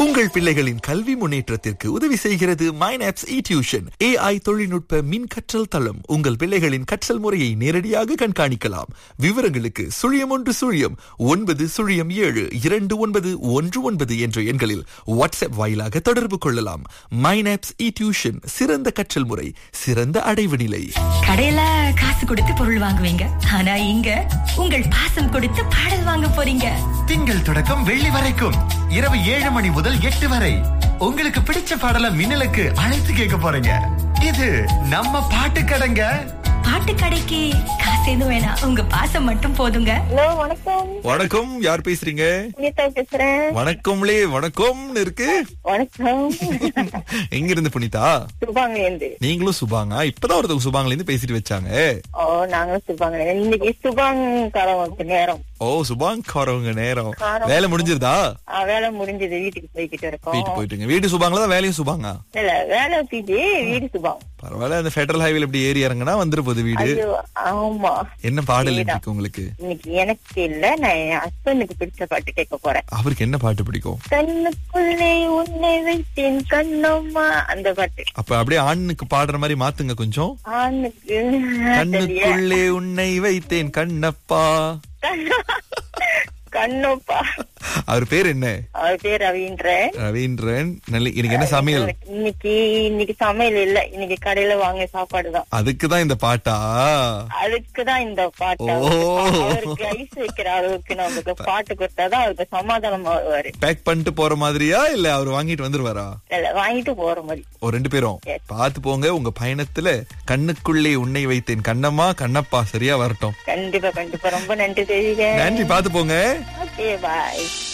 உங்கள் பிள்ளைகளின் கல்வி முன்னேற்றத்திற்கு உதவி செய்கிறது மைனாப்ஸ் இ டியூஷன் ஏஐ தொழில்நுட்ப மின் கற்றல் தளம் உங்கள் பிள்ளைகளின் கற்றல் முறையை நேரடியாக கண்காணிக்கலாம் விவரங்களுக்கு சுழியம் ஒன்று சுழியம் ஒன்பது சுழியம் ஏழு இரண்டு ஒன்பது ஒன்று ஒன்பது என்ற எண்களில் வாட்ஸ்அப் வாயிலாக தொடர்பு கொள்ளலாம் மைனாப்ஸ் இ டியூஷன் சிறந்த கற்றல் முறை சிறந்த அடைவு நிலை கடையில காசு கொடுத்து பொருள் வாங்குவீங்க ஆனா இங்க உங்கள் பாசம் கொடுத்து பாடல் வாங்க போறீங்க திங்கள் தொடக்கம் வெள்ளி வரைக்கும் இரவு ஏழு மணி முதல் எட்டு வரை உங்களுக்கு பிடிச்ச பாடல மின்னலுக்கு அழைத்து கேட்க போறீங்க இது நம்ம பாட்டு கடைங்க பாட்டு கடைக்கு காசு எதுவும் வேணாம் உங்க பாசம் மட்டும் போதுங்க ஹலோ வணக்கம் வணக்கம் யார் பேசுறீங்க புனிதா பேசுறேன் வணக்கம்லே வணக்கம்னு இருக்கு வணக்கம் எங்க இருந்து புனிதா சுபாங்கலேந்து நீங்களும் சுபாங்கா இப்பதான் ஒருத்தவங்க சுபாங்ல இருந்து பேசிட்டு வச்சாங்க ஓ நாங்களும் சுபாங்க இன்னைக்கு சுபாங் காரவங்க நேரம் ஓ சுபாங் காரவங்க நேரம் காரம். வேலை முடிஞ்சிருதா ஆ, வேலை முடிஞ்சது வீட்டுக்கு போய்கிட்டு இருக்கோம் வீட்டு போயிட்டுங்க வீடு சுபாங்களா தான் வேலையும் சுபாங்கா இல்ல வேலை பிஜி வீடு சுபாங் பரவாயில்ல அந்த ஃபெடரல் ஹைவேல இப்படி ஏறி இறங்குனா வந்துரு போகுது வீடு ஐயோ ஆமா என்ன பாடல் இதேதான். இருக்கு உங்களுக்கு இன்னைக்கு எனக்கு இல்ல நான் என் ஹஸ்பண்டுக்கு பிடிச்ச பாட்டு கேட்க போறேன் அவருக்கு என்ன பாட்டு பிடிக்கும் கண்ணுக்குள்ளே உன்னை வைத்தேன் கண்ணம்மா அந்த பாட்டு அப்ப அப்படியே ஆணுக்கு பாடுற மாதிரி மாத்துங்க கொஞ்சம் ஆணுக்கு தெரியல. கண்ணுக்குள்ளே உன்னை வைத்தேன் கண்ணப்பா கண்ணப்பா அவர் பேர் என்ன அவர் பேர் ரவீந்திரன் ரவீந்திரன் நல்ல இன்னைக்கு என்ன சமையல் இன்னைக்கு இன்னைக்கு சமையல் இல்ல இன்னைக்கு கடையில வாங்க சாப்பாடு தான் அதுக்கு தான் இந்த பாட்டா அதுக்குதான் இந்த பாட்டு ஓ. அவருக்கு ஐஸ் வைக்கிற அளவுக்கு நமக்கு பாட்டு கொடுத்தாதான் அவருக்கு சமாதானம் ஆவாரு பேக் பண்ணிட்டு போற மாதிரியா இல்ல அவர் வாங்கிட்டு வந்துருவாரா இல்ல வாங்கிட்டு போற மாதிரி ஒரு ரெண்டு பேரும் Yes. பார்த்து போங்க உங்க பயணத்துல கண்ணுக்குள்ளே உன்னை வைத்தேன் கண்ணம்மா கண்ணப்பா சரியா வரட்டும் கண்டிப்பா கண்டிப்பா ரொம்ப நன்றி தெரியுங்க நன்றி பார்த்து போங்க ஓகே பாய்